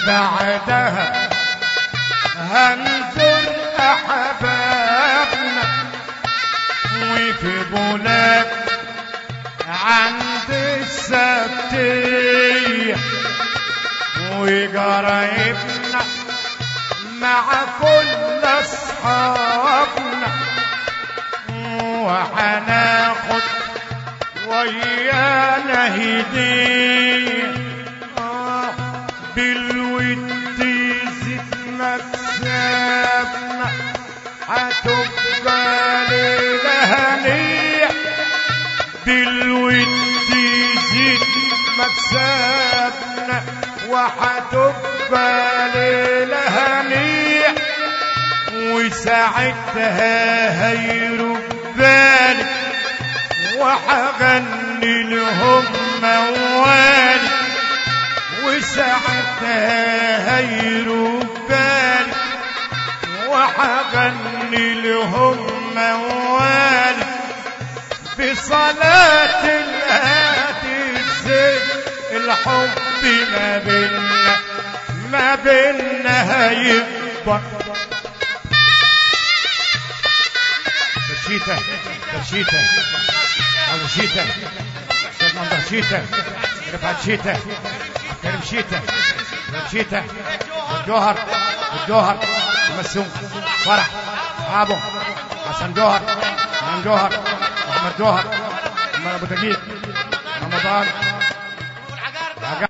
بعدها هنزل أحبابنا وفي بولاد عند السبتية وقرايبنا مع كل أصحابنا وحناخد ويانا هدية آه بالود يزيد مكسبنا هتبقى ليلة هنية بالود يزيد مكسبنا وهتبقى ليلة هنية وساعتها هيرب بالي وحغني لهم موالي وساعتها هيرب بالي وحغني لهم موالي بصلاة الهادي الزين الحب ما بينا ما بينا هيكبر بشيتة بشيتة أو بشيتة أستاذ منظر شيتة رفعت شيتة كريم شيتة شيتة الجوهر الجوهر مسوم فرح أبو حسن جوهر من جوهر محمد جوهر محمد أبو تجيب رمضان